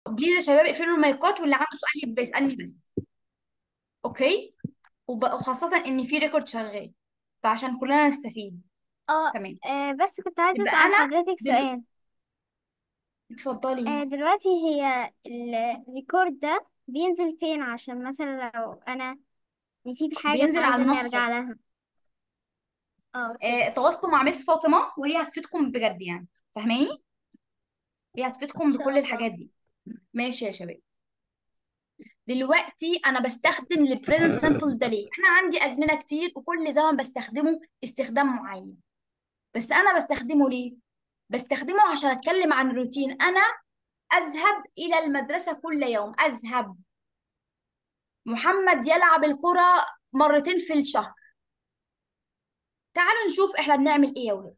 بليز يا شباب اقفلوا المايكات واللي عنده سؤال يبقى يسالني بس اوكي وب- وخاصه ان في ريكورد شغال فعشان كلنا نستفيد اه تمام آه، بس كنت عايزة يبقى أسأل انا حضرتك دل... سؤال اتفضلي آه، دلوقتي هي الريكورد ده بينزل فين عشان مثلا لو أنا نسيت حاجة بينزل على فعايزة إني المنصه أرجع لها اه اوكي آه تواصلوا مع مس فاطمه وهي هتفيدكم بجد يعني فاهماني هي إن هتفيدكم شاء بكل الله الحاجات دي ماشي يا شباب دلوقتي انا بستخدم البريزنت سامبل ده ليه انا عندي ازمنه كتير وكل زمن بستخدمه استخدام معين بس انا بستخدمه ليه بستخدمه عشان اتكلم عن روتين انا اذهب الى المدرسه كل يوم اذهب محمد يلعب الكره مرتين في الشهر تعالوا نشوف احنا بنعمل ايه يا ولاد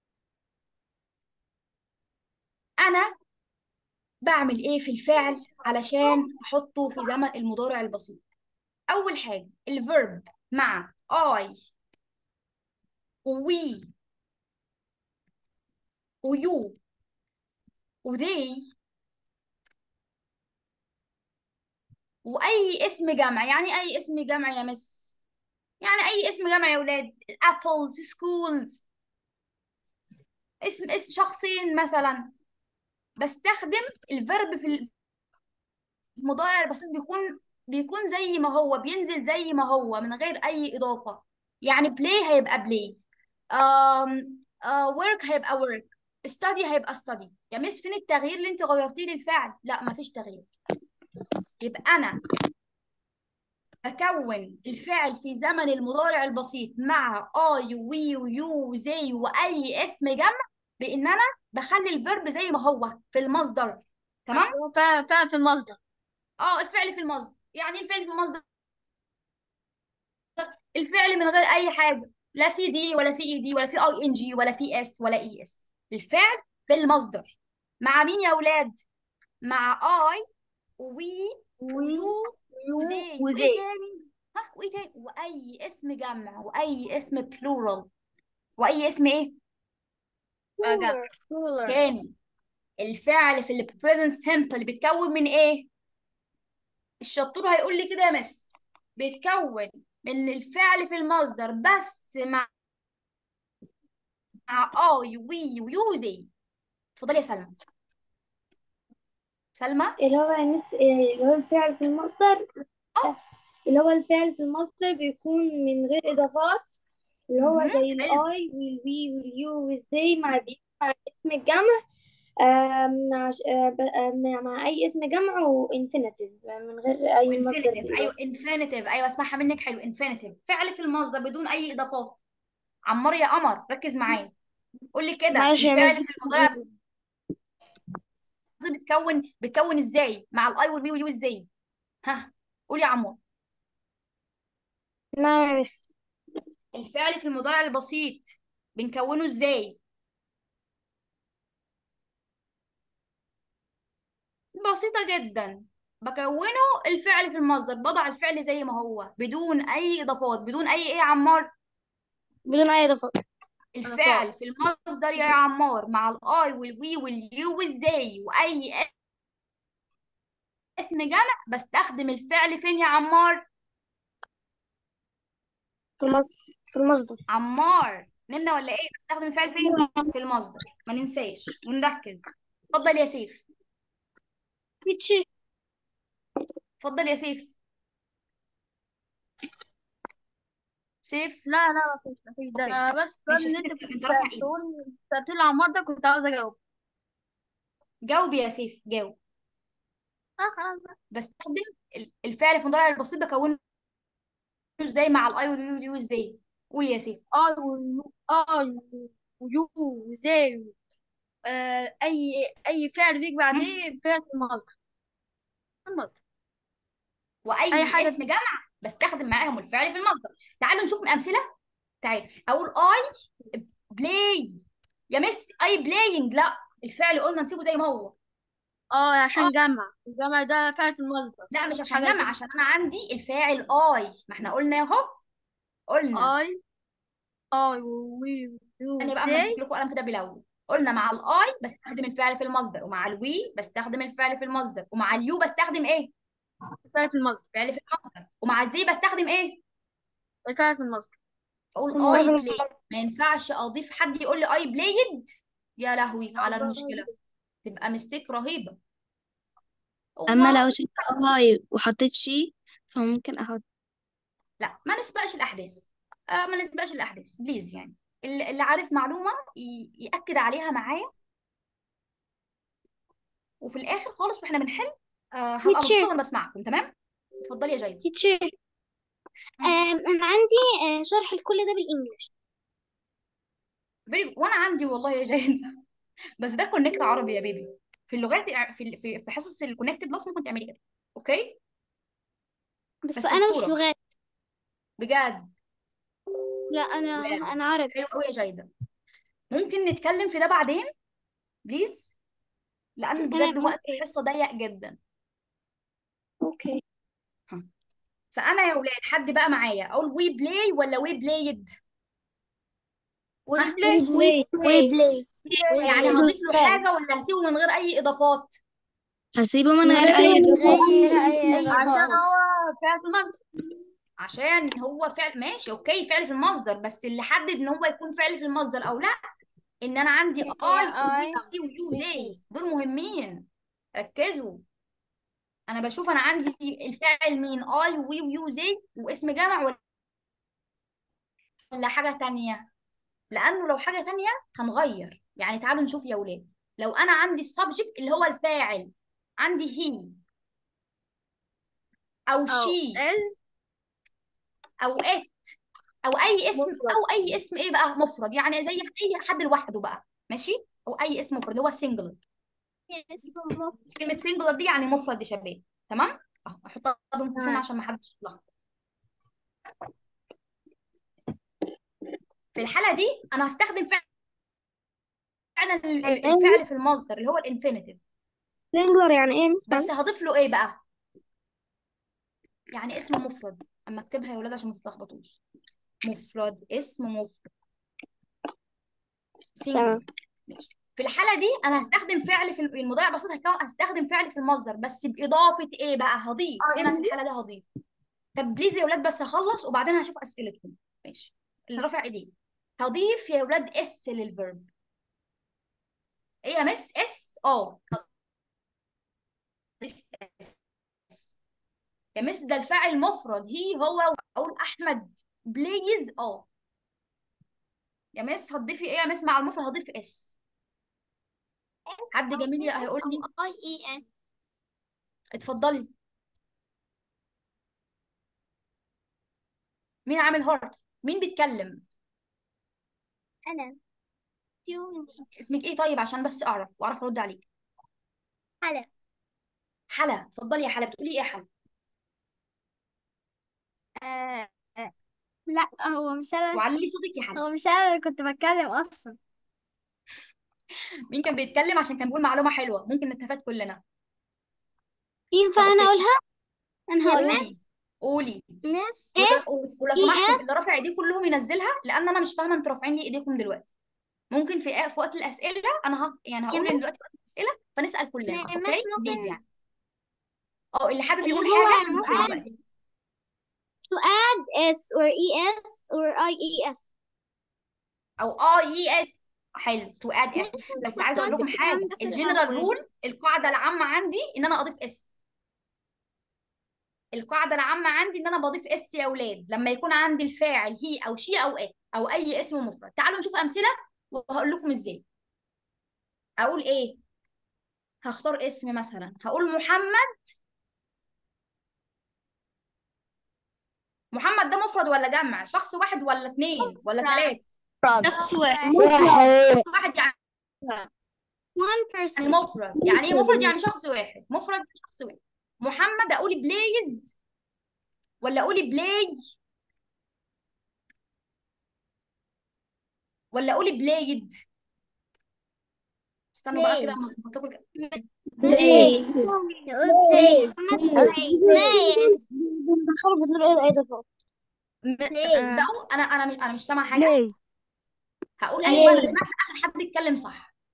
انا بعمل ايه في الفعل علشان احطه في زمن المضارع البسيط اول حاجه الفيرب مع I وي ويو وذي واي اسم جمع يعني اي اسم جمع يا مس يعني اي اسم جمع يا ولاد apples schools اسم اسم شخصين مثلا بستخدم الفيرب في المضارع البسيط بيكون بيكون زي ما هو بينزل زي ما هو من غير اي اضافه يعني play هيبقى play um, uh, work هيبقى work study هيبقى study يا مس فين التغيير اللي انت غيرتيه للفعل لا مفيش تغيير يبقى انا أكون الفعل في زمن المضارع البسيط مع I وي ويو وزي وأي اسم جمع بإن أنا بخلي الفيرب زي ما هو في المصدر تمام؟ هو فعلا فعلا في المصدر اه الفعل في المصدر يعني الفعل في المصدر الفعل من غير أي حاجة لا في دي ولا في اي دي ولا في اي ان جي ولا في اس ولا اي اس الفعل في المصدر مع مين يا أولاد؟ مع I وي وي ويو يو وزي وايه وزي تاني ها وايه تاني واي اسم جمع واي اسم بلورال واي اسم ايه أجا كولر تاني الفعل في البريزنت سيمبل بيتكون من ايه الشطور هيقول لي كده يا مس بيتكون من الفعل في المصدر بس مع مع اي وي ويو زي اتفضلي يا سلمى سلمى اللي هو يمس اللي هو الفعل في المصدر اه اللي هو الفعل في المصدر بيكون من غير إضافات اللي هو مهم. زي حلو الآي والوي واليو والزي مع بي مع اسم الجمع آم، مع ش- آه، ب- آه، مع مع أي اسم جمع وإنفينيتيف من غير أي مصدر وانفينيتيف ايوه بالإضافة انفينيتيف ايوه اسمعها منك حلو انفينيتيف فعل في المصدر بدون اي اضافات عمار يا قمر ركز معايا قول لي كده معلش يا الفعل مس في المضارع بتكون بتكون ازاي مع الاي والبي واليو ازاي ها قول يا عمار نعم يا مس الفعل في المضارع البسيط بنكونه ازاي بسيطة جدا بكونه الفعل في المصدر بضع الفعل زي ما هو بدون اي اضافات بدون اي ايه يا عمار بدون أي إضافات إضافات الفعل في المصدر يا عمار مع الاي والوي واليو والزي واي اسم جمع بستخدم الفعل فين يا عمار في المصدر في المصدر عمار نمنا ولا ايه بستخدم الفعل فين في المصدر ما ننساش ونركز اتفضل يا سيف اتفضل يا سيف سيف لا لا مفيش مفيش اوكي ده بس السؤال ماشي يا اللي انت سيف كنت انت رافع ايدك تقول سألت لي عمار ده كنت عاوزة أجاوب جاوب يا سيف جاوب اه خلاص بقى بستخدم ال- الفعل في المضارع البسيط بكونه ازاي مع الاي واليو واليو ازاي قول يا سيف اي ويو اي ويو وزي آه اي اي فعل بيجي هم؟ بعديه فعل في المصدر المصدر اي واي حاجة اسم جمع بستخدم معاهم الفعل في المصدر تعالوا نشوف امثله تعالوا اقول اي بلاي يا مس اي بلاينج لا الفعل قلنا نسيبه زي ما هو اه اه عشان جمع الجمع ده فعل في المصدر لا مش مش عشان حاجة جمع تانية عشان انا عندي الفاعل اي ما احنا قلنا اهو قلنا اي اي وي ويو انا بقى زي ماسك لكم قلم كده بلون قلنا مع الاي بستخدم الفعل في المصدر ومع الوي بستخدم الفعل في المصدر ومع اليو بستخدم ايه الفعل في المصدر فعل في المصدر ومع الزي بستخدم ايه الفعل في المصدر اقول اي بلاي ما ينفعش اضيف حد يقول لي اي بلايد يا لهوي على المشكله تبقى مستيك رهيبه اما الله لو شلت هاي وحطيت شي فممكن احط لا ما نسبقش الاحداث آه ما نسبقش الاحداث بليز يعني اللي اللي عارف معلومه ي- ياكد عليها معايا وفي الاخر خالص واحنا بنحل آه هبقى تيتشر مبسوطه وانا بسمعكم تمام اتفضلي يا جايده تيتشر انا عندي آه، شرح لكل ده بالانجلش فيري وانا عندي والله يا جايده بس ده كونكت عربي يا بيبي في اللغات في في في حصص الكونكت بلس ممكن تعملي كده اوكي بس بس انا مش الصوره لغات بجد لا انا بجد انا عربي حلو قوي يا جايده ممكن نتكلم في ده بعدين بليز لان بجد تمام وقت اوكي الحصه ضيق جدا اوكي ها. فانا يا ولاد حد بقى معايا اقول وي بلاي ولا وي بلايد وي ها بلاي وي وي بلاي يعني هضيف له حاجه ولا هسيبه من غير اي اضافات هسيبه من من غير غير اي أي اضافات غير اي عشان اضافات هو فعل في المصدر عشان هو فعل ماشي اوكي فعل في المصدر بس اللي حدد ان هو يكون فعل في المصدر او لا ان انا عندي هي اي اي وي ويو زي دول مهمين ركزوا انا بشوف انا عندي الفاعل مين اي وي ويو زي واسم جمع ولا حاجه تانية لانه لو حاجه تانية هنغير يعني تعالوا نشوف يا ولاد لو انا عندي السبجكت اللي هو الفاعل عندي هي او او شي از او ات او اي اسم مفرد او اي اسم ايه بقى مفرد يعني زي اي حد لوحده بقى ماشي او اي اسم مفرد اللي هو سنجلر كلمه سنجلر دي يعني مفرد يا شباب تمام اهو احطها بين قوسين تمام عشان ما حدش يتلخبط في الحاله دي انا هستخدم فعلا ال- ال- الفعل في المصدر اللي هو الانفينيتيف سنجلر يعني ايه بس هضيف له ايه بقى يعني اسم مفرد اما اكتبها يا ولاد عشان ما تتلخبطوش مفرد اسم مفرد تمام سنجل ماشي في الحالة دي أنا هستخدم فعل في المضارع البسيط هكون هستخدم فعل في المصدر بس بإضافة إيه بقى؟ هضيف هنا في الحالة دي هضيف طب بليز يا ولاد بس هخلص وبعدين هشوف أسئلتكم ماشي اللي رافع إيديه هضيف يا ولاد اس للفيرب إيه يا مس اس؟ أه هضيف اس يا مس ده الفاعل مفرد هي هو أقول أحمد بليز أه يا مس هتضيفي إيه يا مس مع المفرد هضيف اس حد جميل هيقول لي اي اي اس اتفضلي مين عامل هارت مين بيتكلم انا توني اسمك ايه طيب عشان بس اعرف واعرف ارد عليك حلا حلا اتفضلي يا حلا بتقولي ايه يا حلا آه آه. لا هو مش انا وعلي صوتك يا حلا هو مش انا اللي كنت بتكلم اصلا مين كان بيتكلم عشان كان بيقول معلومه حلوه ممكن نستفاد كلنا ينفع طب انا اوكي اقولها انا هقولها قولي قولي مس ولو اس ولو اي سمحتوا اس اللي رافع ايديه كلهم ينزلها لان انا مش فاهمه انتوا رافعين لي ايديكم دلوقتي ممكن في في وقت الاسئله انا ه... يعني يا هقول ان مس دلوقتي وقت الاسئله فنسال كلنا يا مس اوكي بليز ممكن يعني اه اللي حابب اللي يقول هو حاجه to ممكن add دلوقتي to add s or es or ies او اه اي اس حلو تو اد اس مس بس كنت عايزه اقول قلت لكم الكلام حاجه ده في الجنرال الاول رول القاعده العامه عندي ان انا اضيف اس القاعده العامه عندي ان انا بضيف اس يا اولاد لما يكون عندي الفاعل هي او شي او ات او اي اسم مفرد تعالوا نشوف امثله وهقول لكم ازاي اقول ايه هختار اسم مثلا هقول محمد محمد ده مفرد ولا جمع شخص واحد ولا اتنين ولا تلات شخص واحد شخص واحد يعني one يعني person مفرد يعني ايه مفرد يعني شخص واحد مفرد شخص واحد محمد اقول بلايز ولا اقول بلاي ولا اقول بلايد استنوا بقى كده plays اما تاكل بلاي نقول plays plays بندخله بدون اي اضافات تصدقوا انا انا مش انا مش سامعه حاجه بلاي هقول ايوه انا بلاي سمعت اخر حد اتكلم صح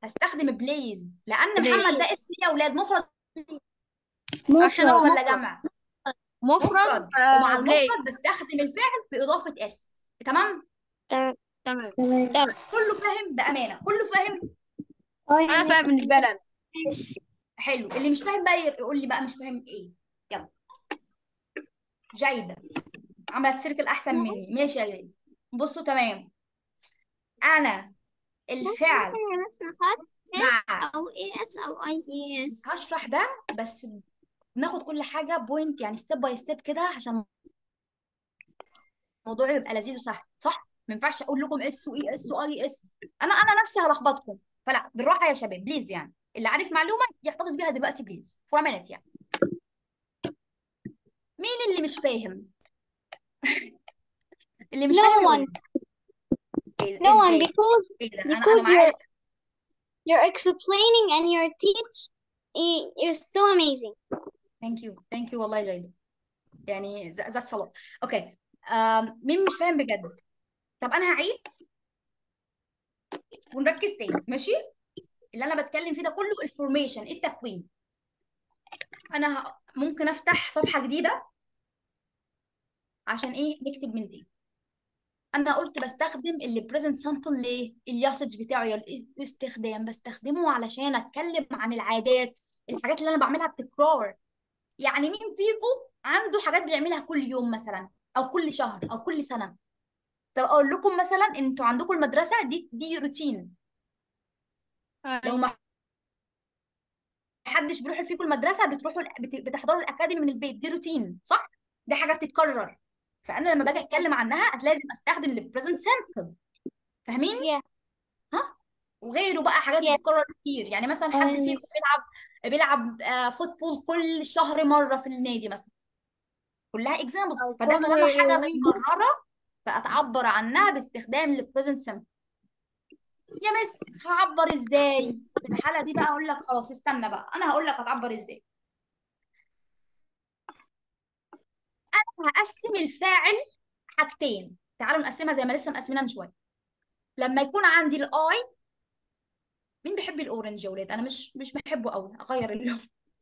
هستخدم بليز لان محمد ده اسم يا اولاد مفرد عشان هو ولا مفرد جمع مفرد مفرد آه ومع بلاي المفرد بستخدم الفعل باضافه اس تمام تمام تمام تمام تمام كله فاهم بامانه كله فاهم اه يا انا مس فاهم بالنسبه لي أنا. حلو اللي مش فاهم بقى يقول لي بقى مش فاهم ايه يلا جايده عملت سيركل احسن مني ماشي يا جايده بصوا تمام انا الفعل ممكن يا مس نحط مع أو إي إس أو أي إي إس هشرح ده بس ناخد كل حاجه بوينت يعني ستيب باي ستيب كده عشان الموضوع يبقى لذيذ وسهل صح ما ينفعش اقول لكم اس واي اس واي اس انا انا نفسي هلخبطكم فلا بالراحه يا شباب بليز يعني اللي عارف معلومه يحتفظ بيها دلوقتي بليز فور مينت يعني مين اللي مش فاهم اللي مش No فاهم يقول one. لي. إيه No one ازاي because ايه ده انا انا because معايا you're you're explaining and your teach i- you're so amazing. ثانك يو ثانك يو والله يا جيدة يعني ذات صلاة اوكي آم، مين مش فاهم بجد طب انا هعيد ونركز تاني ماشي اللي انا بتكلم فيه ده كله الفورميشن التكوين انا ه- ممكن افتح صفحة جديدة عشان ايه نكتب من تاني انا قلت بستخدم اللي بريزنت سامبل ليه الياسج بتاعه يا الاستخدام بستخدمه علشان اتكلم عن العادات الحاجات اللي انا بعملها بتكرار يعني مين فيكم عنده حاجات بيعملها كل يوم مثلا او كل شهر او كل سنه طب اقول لكم مثلا انتوا عندكم المدرسه دي دي روتين لو ما حدش بيروح فيكم المدرسه بتروحوا بت- بتحضروا الاكاديمي من البيت دي روتين صح دي حاجه بتتكرر فانا لما باجي اتكلم عنها لازم استخدم البريزنت سامبل فاهمين Yeah. ها وغيره بقى حاجات Yeah. بتتكرر كتير يعني مثلا اه حد يا فيكم مس بيلعب بيلعب آه، فوتبول كل شهر مره في النادي مثلا كلها اكزامبلز أو فده طالما حاجه كل متكرره فاتعبر عنها باستخدام البريزنت سمبل يا مس هعبر ازاي في الحاله دي بقى اقول لك خلاص استنى بقى انا هقول لك هتعبر ازاي انا هقسم الفاعل حاجتين تعالوا نقسمها زي ما لسه مقسمينها من شويه لما يكون عندي الاي مين بيحب الاورنج يا ولاد انا مش مش بحبه قوي اغير اللون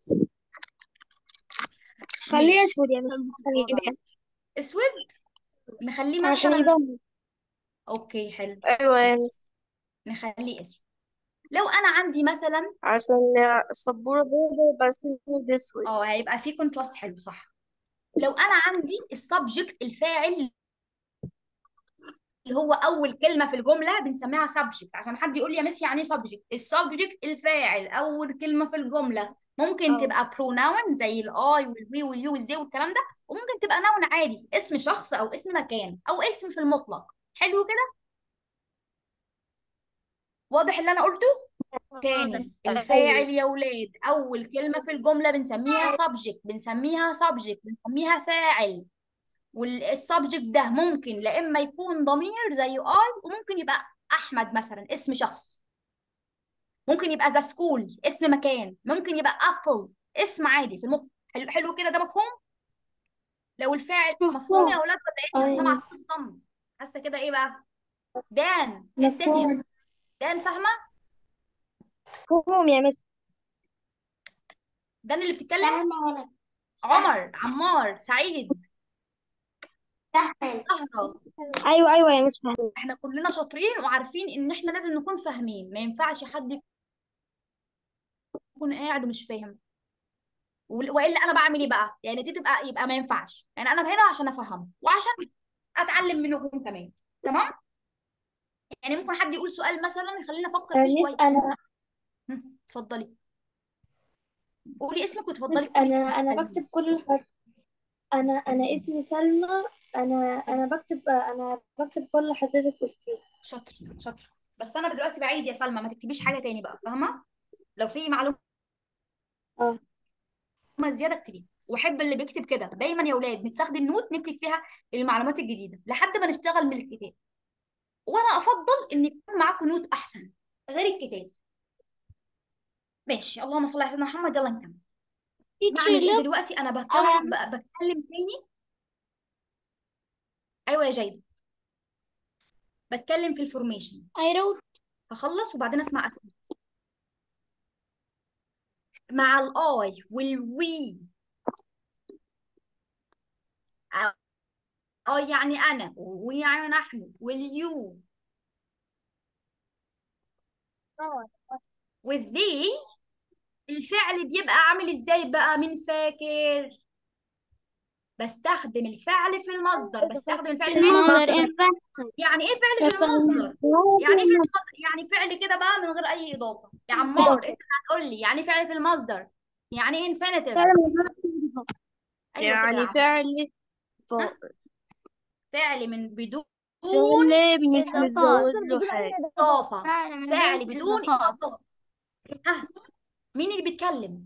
خليه ماشي أسود يا مس خليه يبان اسود نخليه عشان مثلا يبان اوكي حلو أيوة يا مس نخليه اسود لو انا عندي مثلا عشان السبورة بيضة برسم بأسود اه هيبقى في كونتراست حلو صح لو انا عندي السبجكت الفاعل اللي هو اول كلمه في الجمله بنسميها سبجكت عشان حد يقول لي يا مس يعني ايه سبجكت السبجكت الفاعل اول كلمه في الجمله ممكن اه تبقى بروناون زي الاي والوي واليو والزي والكلام ده وممكن تبقى نون عادي اسم شخص او اسم مكان او اسم في المطلق حلو كده واضح اللي انا قلته تاني الفاعل يا ولاد اول كلمه في الجمله بنسميها سبجكت بنسميها سبجكت بنسميها فاعل والسبجكت ده ممكن لا اما يكون ضمير زي اي وممكن يبقى احمد مثلا اسم شخص ممكن يبقى ذا سكول اسم مكان ممكن يبقى ابل اسم عادي في المطلق حلو, حلو كده ده مفهوم لو الفاعل مفهوم يا مفهوم اولاد ولا اه ايه يا سامعه مس صوت الصم حاسه كده ايه بقى دان ايه الدنيا مفهوم دان فاهمه مفهوم يا مس دان اللي بتتكلم فاهمة عمر عمار سعيد ولا زهرة أيوة أيوة يا مس فاهم احنا كلنا شاطرين وعارفين ان احنا لازم نكون فاهمين ما ينفعش حد يكون قاعد ومش فاهم وال- والا انا بعمل ايه بقى يعني دي تبقى يبقى ما ينفعش يعني انا هنا عشان افهم وعشان اتعلم منهم كمان تمام يعني ممكن حد يقول سؤال مثلا يخليني افكر فيه مس شويه أنا هم، اتفضلي قولي اسمك مس وتفضلي قولي أنا أنا اتكلمي بكتب كل الحرف أنا أنا اسمي سلمى أنا أنا بكتب أنا بكتب كل اللي حضرتك قلتيه شاطر شاطر بس انا دلوقتي بعيد يا سلمى ما تكتبيش حاجه تاني بقى فاهمه لو في معلومه اه زياده اكتبيها واحب اللي بيكتب كده دايما يا اولاد نستخدم نوت نكتب فيها المعلومات الجديده لحد ما نشتغل من الكتاب وانا افضل ان يكون معاكم نوت احسن غير الكتاب ماشي اللهم صل على سيدنا محمد يلا نكمل teacher بعمل ايه look دلوقتي انا بكم... um, ب- بتكلم تاني ايوه يا جيد بتكلم في الفورميشن I wrote هخلص وبعدين اسمع اسئله مع الاي والوي اه يعني انا ويعني نحن واليو والذي الفعل بيبقى عامل ازاي بقى مين فاكر بستخدم الفعل في المصدر بستخدم الفعل في المصدر المصدر يعني ايه فعل في المصدر يعني ايه في المصدر يعني فعل كده بقى من غير اي اضافه يا عمار انت هتقول لي يعني إيه فعل في المصدر يعني ايه انفينيتيف ايوه كده يا يعني عم فعل فوق ها؟ فعل من بدون فعل مش إضافات. متزود له حاجة اضافه فعل من فعل غير بدون إضافات اضافه ها مين اللي بيتكلم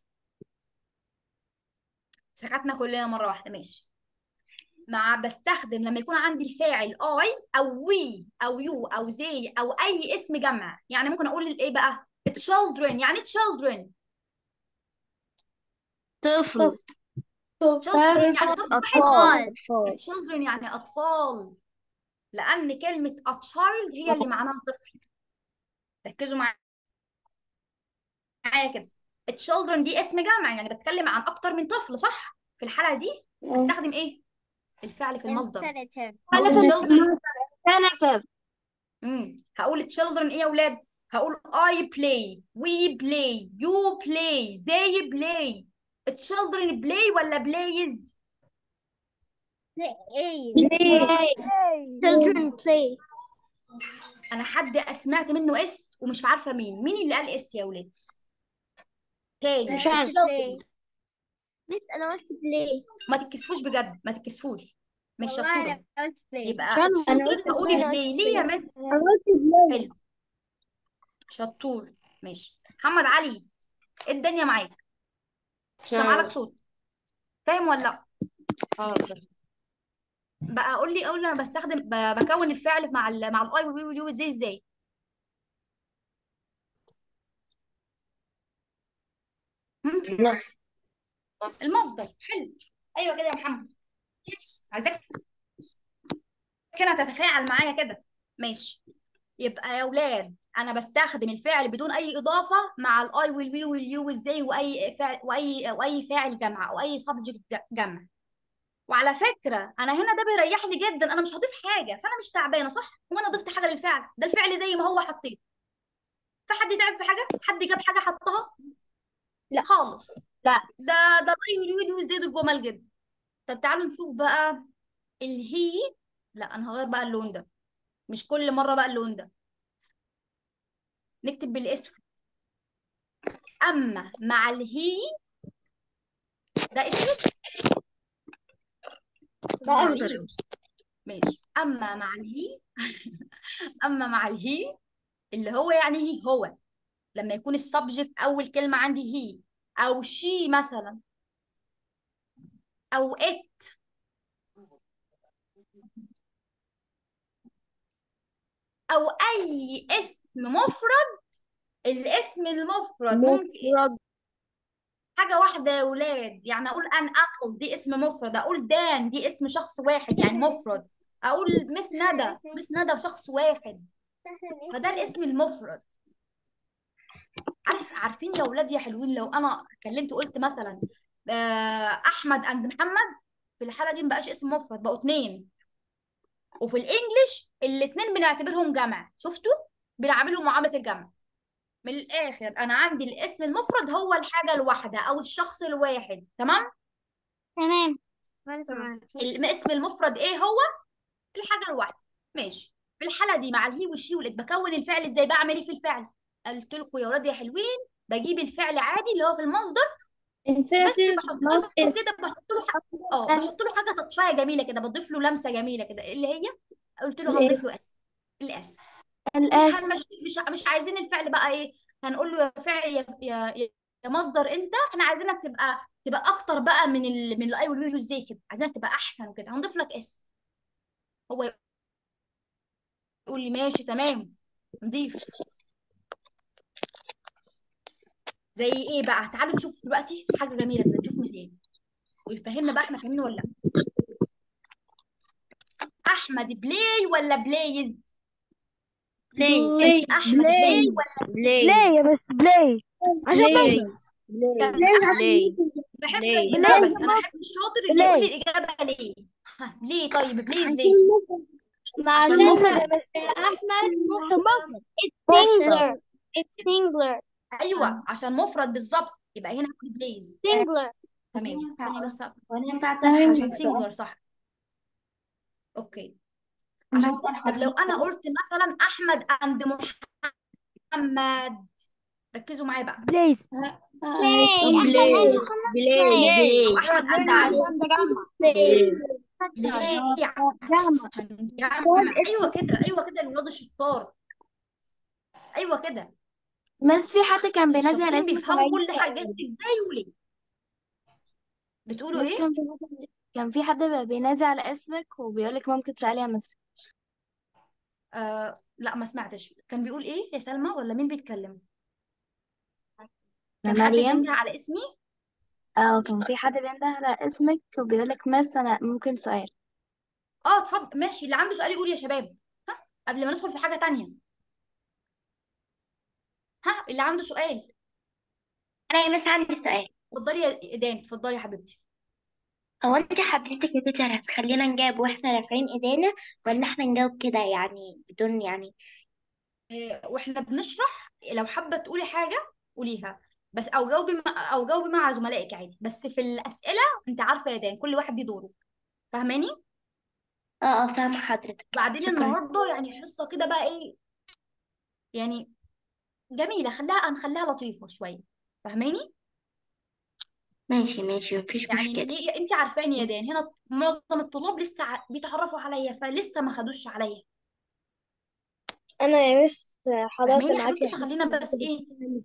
سكتنا كلنا مره واحده ماشي مع بستخدم لما يكون عندي الفاعل اي او وي او يو او زي او اي اسم جمع يعني ممكن اقول ايه بقى children يعني إيه children طفل children يعني طفل أطفال واحد أطفال children يعني اطفال لان كلمه a child هي اللي معناها طفل ركزوا معايا كده children دي اسم جمع يعني بتكلم عن اكتر من طفل صح في الحاله دي استخدم ايه الفعل في المصدر infinitive هقول children infinitive امم هقول children ايه يا اولاد هقول I play we play you play they play children play ولا plays children play انا حد سمعت منه اس ومش عارفه مين مين اللي قال اس يا اولاد تاني مش عارفة. children. بس انا قلت play ما تتكسفوش بجد ما تتكسفوش مش والله شطوره انا قلت play يبقى عشان أنا children قلت هقولي play. play ليه يا مس حلو شطور ماشي محمد علي ايه الدنيا معاك مش سامعه لك صوت فاهم ولا لا بقى قول لي قول لي انا بستخدم ب- بكون الفعل مع ال مع الاي والوي واليو ازاي ازاي هم؟ المصدر حلو ايوه كده يا محمد عايزاك كده تتفاعل معايا كده ماشي يبقى يا اولاد انا بستخدم الفعل بدون اي اضافه مع الاي والوي واليو والزي واي فعل واي واي فاعل جمع او اي سبجكت جمع وعلى فكره انا هنا ده بيريحني جدا انا مش هضيف حاجه فانا مش تعبانه صح هو انا ضفت حاجه للفعل ده الفعل زي ما هو حطيته فحد تعب في حاجه حد جاب حاجه حطها لا. خالص لا. ده ده الاي واليو والزي دول جمل جدا طب تعالوا نشوف بقى الهي لا انا هغير بقى اللون ده مش كل مره بقى اللون ده نكتب بالاسود اما مع الهي ده اسود ده مع أخضر الهي ماشي اما مع الهي اما مع الهي اللي هو يعني هي هو لما يكون السبجكت اول كلمه عندي هي او شي مثلا او ات او اي اسم مفرد الاسم المفرد ممكن مفرد حاجة واحدة يا ولاد يعني أقول أن أقل دي اسم مفرد أقول دان دي اسم شخص واحد يعني مفرد أقول مس ندى مس ندى شخص واحد فده الاسم المفرد عارف عارفين يا ولاد يا حلوين لو أنا اتكلمت وقلت مثلا آه، أحمد أند محمد في الحالة دي مبقاش اسم مفرد بقوا اتنين وفي الإنجليش الاتنين بنعتبرهم جمع شفتوا بنعاملهم معاملة الجمع من الآخر أنا عندي الاسم المفرد هو الحاجة الواحدة أو الشخص الواحد تمام تمام تمام الاسم المفرد ايه هو الحاجه الواحده ماشي في الحاله دي مع الهي والشي والات بكون الفعل ازاي بعمل ايه في الفعل قلت لكم يا ولاد يا حلوين بجيب الفعل عادي اللي هو في المصدر بس infinitive بحط plus له is كده بحط له حاجه اه بحط له حاجه تطشايه جميله كده بضيف له لمسه جميله كده اللي هي قلت له هنضيف له اس الاس مش الاس هن- مش مش مش عايزين الفعل بقى ايه هنقول له يا فعل يا يا يا مصدر انت احنا عايزينك تبقى تبقى اكتر بقى من ال من الاي واليو ازاي كده عايزينك تبقى احسن وكده هنضيف لك اس هو يقول لي ماشي تمام نضيف زي ايه بقى تعالوا نشوف دلوقتي حاجه جميله كده نشوف مثال ويفهمنا بقى احنا فاهمين ولا لا احمد بلاي ولا بلايز بلاي احمد بلاي بلاي ولا بلاي ليه بس بلاي عشان بلاي بس كان ليش عشان ليه بحب ليه الإجابة بس أنا أحب الشاطر اللي يقول لي ليه الإجابة ليه ها ليه طيب بليز عشان ليه مفرد ما عشان عشان مفرد أحمد عشان مفرد مفرد it's singular it's singular أيوه عشان مفرد بالظبط يبقى هنا هقول بليز singular تمام ثانية بس وانا ينفع اسأل عشان حضرتك سينجولار صح أوكي عشان طب لو أنا قلت مثلا أحمد عند محمد ركزوا معايا بقى بليز play بلاي أحمد بلاي أو بلاي أحمد عند علي ده جمع بلاي ليه جامعة عشان جمع أيوه كده أيوه كده الولاد الشطار أيوه كده بس في حد كان بينزل على الشاطرين اسمك بيفهموا وعيد كل حاجة ازاي وليه بتقولوا بس ايه كان في حد كان في حد بقى بينزل على اسمك وبيقولك ممكن تسألي يا مس آه لا ما سمعتش كان بيقول ايه يا سلمى ولا مين بيتكلم يا كان حد مريم بينده على اسمي اه كان في حد بينده على اسمك وبيقولك مس انا ممكن سؤال اه اتفضل ماشي اللي عنده سؤال يقول يا شباب ها قبل ما ندخل في حاجة تانية ها اللي عنده سؤال أنا يا مس عندي سؤال اتفضلي يا ايدان اتفضلي يا حبيبتي هو أنت حضرتك يا تيتشر هتخلينا نجاوب وإحنا رافعين إيدينا ولا إحنا نجاوب كده يعني بدون يعني آه واحنا بنشرح لو حابة تقولي حاجة قوليها بس او جاوبي مع او جاوبي مع زملائك عادي بس في الأسئلة انت عارفة يا دان كل واحد ليه دوره فاهماني اه اه فاهمة حضرتك بعدين شكرا النهارده يعني حصة كده بقى ايه يعني جميلة خليها هنخليها لطيفة شوية فاهماني ماشي ماشي مفيش يعني مشكلة ليه انت عارفاني يا دان هنا معظم الطلاب لسه ع- بيتعرفوا عليا فلسه ما خدوش عليا انا يا مس حضرت فاهماني يا معاكي حبيبتي فخلينا بس ايه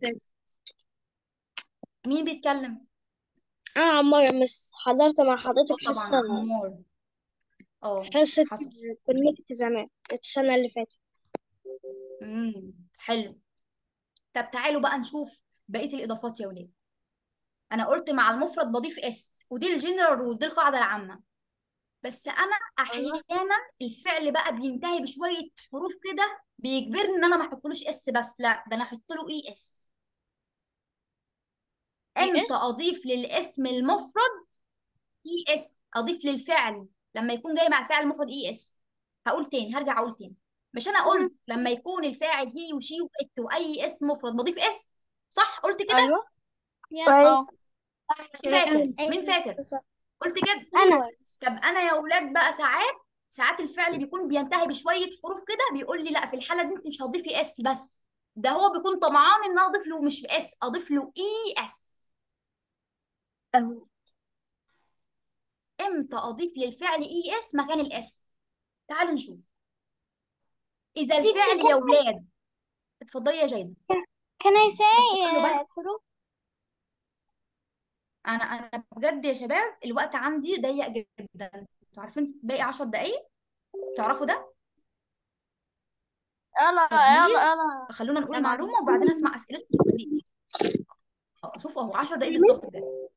مين بيتكلم اه عمار يا مس حضرت مع اه حضرتك طبعا حصة عمار اه حصة حصل كونكت زمان السنة اللي فاتت امم حلو طب تعالوا بقى نشوف بقية الإضافات يا ولاد أنا قلت مع المفرد بضيف اس ودي الجنرال رول دي القاعدة العامة بس أنا أحيانا الفعل بقى بينتهي بشوية حروف كده بيجبرني إن أنا ما أحطلوش اس بس لا ده أنا أحط له اي اس امتى اضيف للاسم المفرد اي اس اضيف للفعل لما يكون جاي مع الفعل المفرد اي اس هقول تاني هرجع اقول تاني مش انا قلت لما يكون الفاعل هي وشي وات واي اسم مفرد بضيف اس صح قلت كده أيوه يس اه فاكر مين فاكر قلت كده انا طب انا يا اولاد بقى ساعات ساعات الفعل بيكون بينتهي بشويه حروف كده بيقول لي لا في الحاله دي انت مش هتضيفي اس بس ده هو بيكون طمعان ان أنا اضيف له مش اس اضيف له اي اس أهو. امتى اضيف للفعل اي اس مكان الاس تعالوا نشوف اذا الفعل يا ولاد اتفضلي يا جيدة can I بس say خلوا بالكم uh, حروف انا انا بجد يا شباب الوقت عندي ضيق جدا انتوا عارفين باقي 10 دقايق تعرفوا ده يلا فبليز يلا يلا خلونا نقول معلومه وبعدين اسمع اسئلتكم اه شوف اهو 10 دقايق بالظبط كده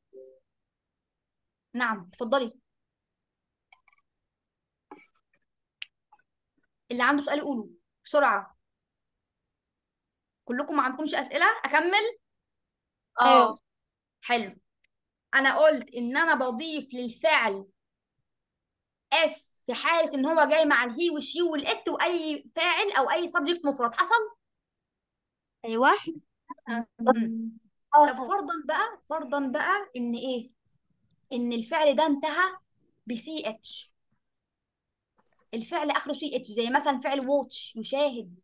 نعم اتفضلي اللي عنده سؤال يقوله بسرعه كلكم ما عندكمش اسئله اكمل اه حلو انا قلت ان انا بضيف للفعل اس في حاله ان هو جاي مع الهي والشي والات واي فاعل او اي سبجكت مفرد حصل ايوه مم. طب فرضا بقى فرضا بقى ان ايه ان الفعل ده انتهى بسي اتش الفعل اخره سي اتش زي مثلا فعل واتش يشاهد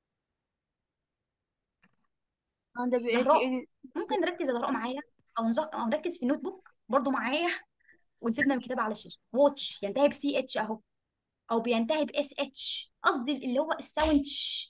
ده زهراء ممكن نركز يا زهراء معايا او نز- او نركز في النوت بوك برضو معايا ونسيبنا من الكتاب على الشاشه واتش ينتهي بسي اتش اهو او بينتهي باس اتش قصدي اللي هو الساوند ش.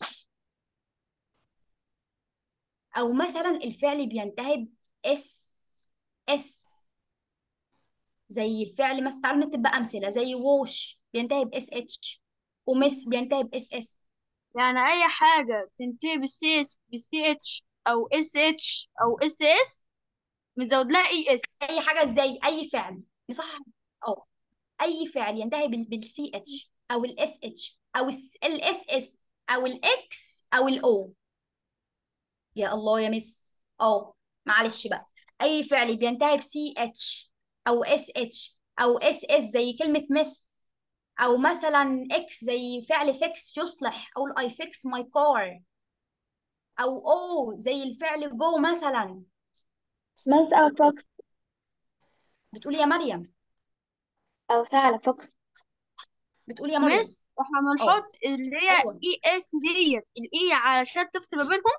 او مثلا الفعل بينتهي باس اس زي الفعل مثلا تعالوا نكتب بقى امثله زي ووش بينتهي باس اتش ومس بينتهي باس اس يعني اي حاجه تنتهي بالسي بالسي اتش او اس اتش او اس اس مزود لها اي اس اي حاجه ازاي اي فعل نصحح اه اي فعل ينتهي بالسي اتش او الاس اتش او الاس اس او الاكس او الاو يا الله يا مس اه معلش بقى اي فعل بينتهي بسي اتش او اس اتش او اس اس زي كلمه مس او مثلا اكس زي فعل فيكس يصلح اقول اي فيكس ماي كار او او زي الفعل جو مثلا مس أو فوكس بتقولي يا مريم أو ثعلب فوكس بتقولي يا مريم مس احنا اه بنحط اللي هي ايوه اي اس ديت الاي علشان تفصل ما بينهم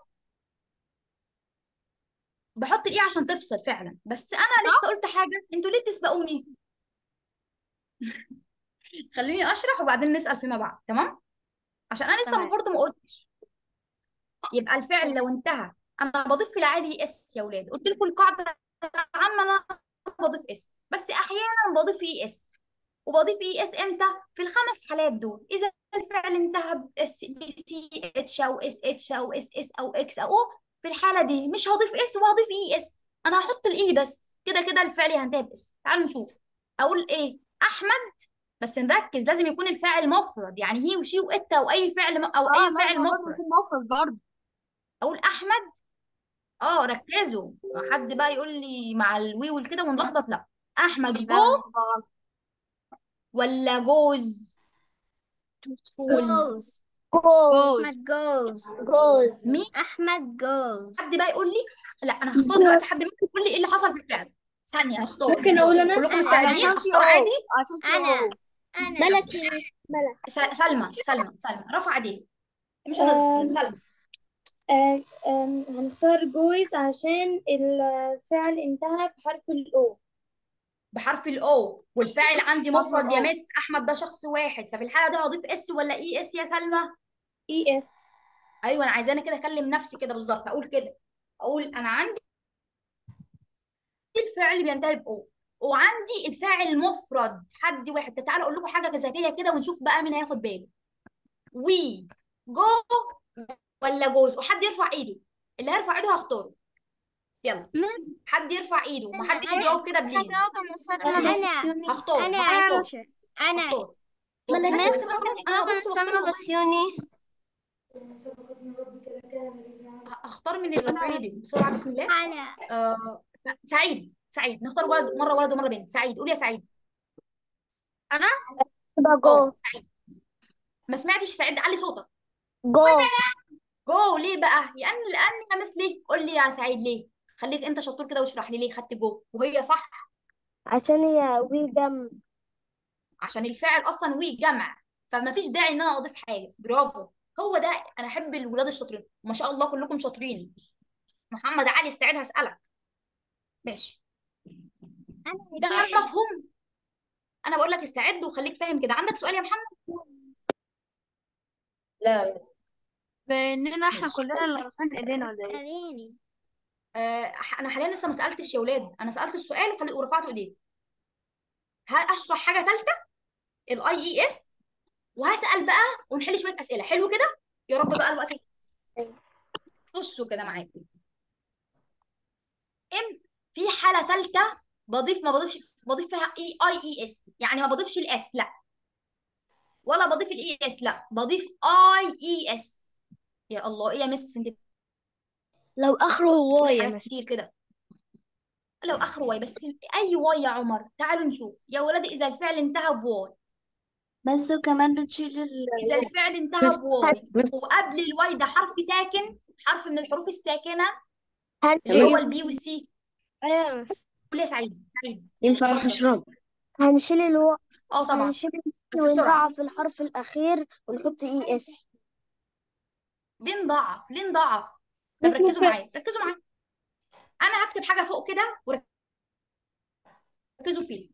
بحط الايه عشان تفصل فعلا بس انا صح لسه قلت حاجه انتوا ليه بتسبقوني خليني اشرح وبعدين نسال فيما بعد تمام عشان انا لسه تمام برضه ما قلتش يبقى الفعل لو انتهى انا بضيف في العادي اس يا ولاد قلت لكم القاعده العامه انا بضيف اس بس احيانا بضيف اي اس وبضيف اي اس امتى في الخمس حالات دول اذا الفعل انتهى باس بي سي اتش او اس اتش او اس اس او اكس او او في الحاله دي مش هضيف اس وهضيف اي اس انا هحط الاي بس كده كده الفعل هينتهي باس تعالوا نشوف اقول ايه احمد بس نركز لازم يكون الفاعل مفرد يعني هي وشي وات او اي فعل م- او اه اي لازم فاعل لازم مفرد يكون مفرد برضه اقول احمد اه ركزوا حد بقى يقول لي مع الوي والكده ونلخبط لا احمد لا جو لا بتبقى غلط ولا جوز تقول جوز جوز أحمد جوز جوز مين أحمد جوز حد بقى يقول لي لا انا هختار دلوقتي حد ممكن يقول لي ايه اللي حصل في الفعل ثانيه هختار ممكن أقول أنا كلكم أنا مستعدين علشان في اختار عادي او عشان في أنا او أنا ملك يا مس ملك س- سلمى سلمى سلمى رفع ايديها مش آم، هنظلم سلمى آه، آم، هنختار جوز عشان الفعل انتهى بحرف الأو بحرف الاو والفاعل عندي حرف مفرد يا الاو مس احمد ده شخص واحد ففي الحاله دي هضيف اس ولا اي اس يا سلمى إي إس ايوه انا عايزاني كده اكلم نفسي كده بالظبط اقول كده اقول انا عندي الفعل بينتهي باو وعندي الفاعل مفرد حد واحد تعالى اقول لكم حاجه ذكيه كده ونشوف بقى مين هياخد باله وي جو ولا جوز وحد يرفع ايده اللي هيرفع ايده هختاره يلا حد يرفع ايده ومحدش يجاوب كده بليز أنا هختار أنا هختار أنا هختار مس انا بابا بص سما بختار بسيوني اختار من اللي رافعين ايديهم بسرعه بسم الله أنا آه سعيد سعيد نختار ولد مره ولد ومره بنت سعيد قول يا سعيد انا تبقى اه جو سعيد ما سمعتش سعيد علي صوتك جو جو ليه بقى لان لان يا مس ليه قول لي يا سعيد ليه خليك انت شطور كده واشرح لي ليه خدت جو وهي صح عشان هي وي جم عشان الفاعل اصلا وي جمع فما فيش داعي ان انا اضيف حاجه برافو هو ده انا احب الولاد الشاطرين وما شاء الله كلكم شاطرين محمد علي استعد هسالك ماشي ده مفهوم انا بقول لك استعد وخليك فاهم كده عندك سؤال يا محمد لا باننا احنا ماشي كلنا اللي رافعين ايدينا ولا ايه أريني آه انا حاليا لسه ما سالتش يا ولاد انا سالت السؤال وخلي ورفعت ايديه هشرح حاجه ثالثه الاي اي اس وهسال بقى ونحل شويه اسئله حلو كده يا رب بقى الوقت بصوا كده معايا ام في حاله ثالثه بضيف ما بضيفش بضيف فيها اي اي اي اس يعني ما بضيفش الاس لا ولا بضيف الاي اس لا بضيف اي اي اس يا الله ايه يا مس انت لو آخره واي يا حاجات مس كتير كده لو اخره واي بس اي واي يا عمر تعالوا نشوف يا ولاد اذا الفعل انتهى بواي بس وكمان بتشيل ال اذا الفعل انتهى بواي وقبل الواي ده حرف ساكن حرف من الحروف الساكنه اللي هو البي والسي أيوة يا مس قول يا سعيد سعيد ينفع اروح اتفضل اشرب هنشيل الو اه طبعا هنشيل بس بسرعه ونضعف الحرف الأخير ونحط اي اس ليه نضعف ليه نضعف طب بس ركزوا ممكن معايا ركزوا معايا انا هكتب حاجه فوق كده وركزوا فيه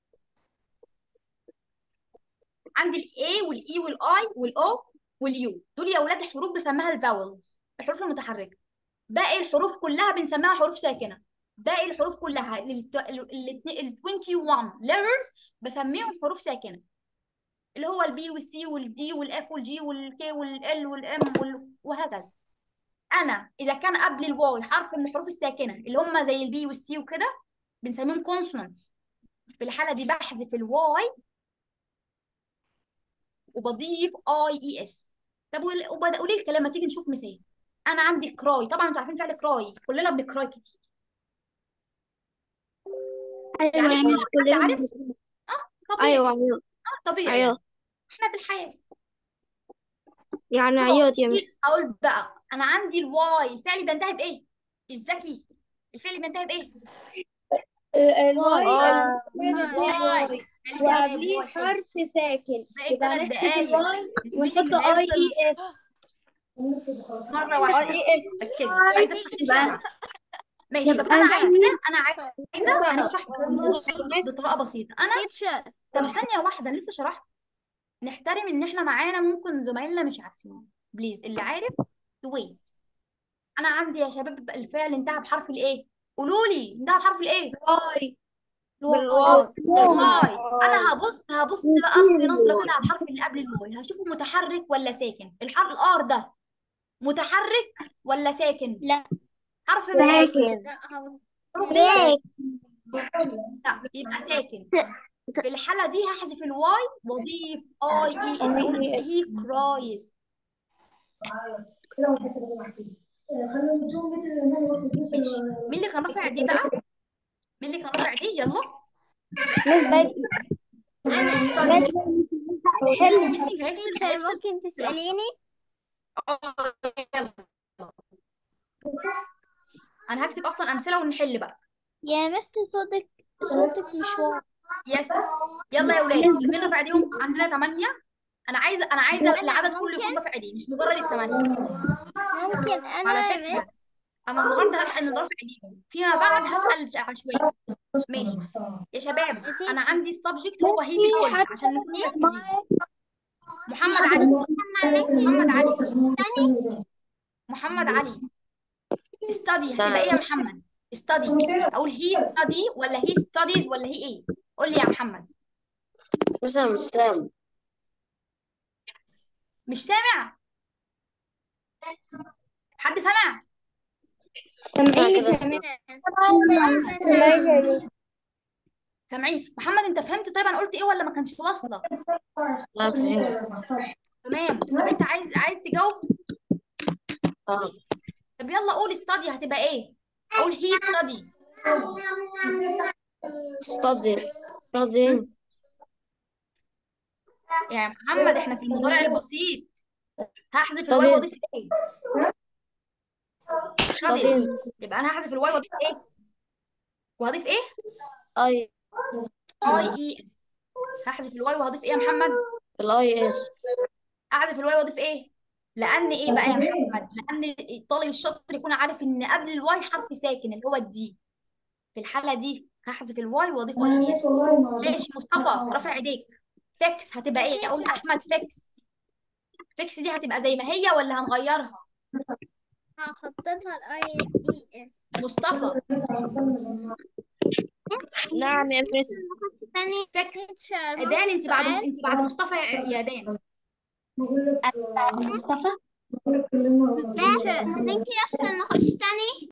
عندي الاي والاي والاي والاو واليو دول يا اولاد الحروف بسميها الفاولز الحروف المتحركه باقي الحروف كلها بنسميها حروف ساكنه باقي الحروف كلها ال ال 21 letters بسميهم حروف ساكنه اللي هو البي والسي والدي والاف والجي والكي والال والام وهكذا انا اذا كان قبل الواي حرف من الحروف الساكنه اللي هم زي البي والسي وكده بنسميهم consonants في الحاله دي بحذف الواي وبضيف اي اي اس طب وال- وبد- قولي الكلام ما تيجي نشوف مثال انا عندي كراي طبعا انتوا عارفين فعل كراي كلنا بنكراي كتير أيوة يعني يا كل مس حد كلنا عارف بنتكلم. اه طبيعي أيوة عياط اه طبيعي يعني عياط احنا في الحياة يعني اه عياط يا مس اقول بقى انا عندي الواي الفعل بينتهي بايه الذكي الفعل بينتهي بايه آه، الواي آه. واي الف جاي وقبليه واي حلو حرف ساكن باقي يبقى ثلاث نحذف دقايق الواي الميتنج ونحط اي هيفصل اي اس مرة اي واحدة اي اس ركزوا عايزة اشرح دي يبقى بسرعة ماشي طب يبقى انا شيء عايزة انا عايزة هنشرح الموضوع بطريقة بسيطة انا teacher طب ثانية واحدة أنا لسه شرحت نحترم ان احنا معانا ممكن زمايلنا مش عارفين بليز اللي عارف تويت انا عندي يا شباب الفعل انتهى بحرف الايه قولوا لي انتهى بحرف الايه واي بالواو الواي انا هبص هبص بقى في نظره كده على الحرف اللي قبل الواي هشوفه متحرك ولا ساكن الحرف الار ده متحرك ولا ساكن لا حرف من ساكن لا يبقى ساكن في الحاله دي هحذف الواي واضيف اي اي اس اقول هي كرايز ماشي مين اللي كان رافع دي بقى مين اللي كان رافع دي يلا مس باقي الميتنج هيفصل teacher هيفصل ممكن تسأليني اه يلا انا هكتب اصلا امثله ونحل بقى يا مس صوتك صوتك مش واضح يس يلا يا ولاد مين رفع ايديهم عندنا 8 انا عايزه انا عايزه العدد كله يكون رافع ايديه مش مجرد الثمانيه ممكن على أنا فكره انا النهارده هسال اللي رافع ايديهم فيما بعد هسال عشوائي ماشي يا شباب انا عندي السبجكت هو هي بالكل عشان نكون مركزين محمد علي محمد علي محمد علي استدي هتبقى ايه يا محمد استدي اقول هي ستادي ولا هي ستاديز ولا هي ايه قول لي يا محمد وسام سام مش سامع حد سامع سامع كده سامعين محمد انت فهمت طيب انا قلت ايه ولا ما كانش واصله لا فهمت تمام طب انت عايز عايز تجاوب اه طب يلا قول استادي هتبقى ايه قول هي ستادي استدي استدي يا محمد احنا في المضارع البسيط هحذف Studies. الواي واضيف ايه استدي يبقى انا هحذف الواي واضيف ايه واضيف ايه اي اي اي اس هحذف الواي وهضيف ايه يا محمد الاي اس احذف الواي واضيف ايه لان ايه بقى يا محمد لان الطالب الشاطر يكون عارف ان قبل الواي حرف ساكن اللي هو الدي في الحاله دي هحذف الواي واضيف اي اس ماشي مصطفى رافع ايديك فيكس هتبقى ايه اقول احمد فيكس فيكس دي هتبقى زي ما هي ولا هنغيرها هحط لها الاي اي اس مصطفى نعم يا مس تاني فيكس teacher دان ممكن انت بعد سؤال انت بعد مصطفى يا يا دان مصطفى teacher ممكن يحصل نخش تاني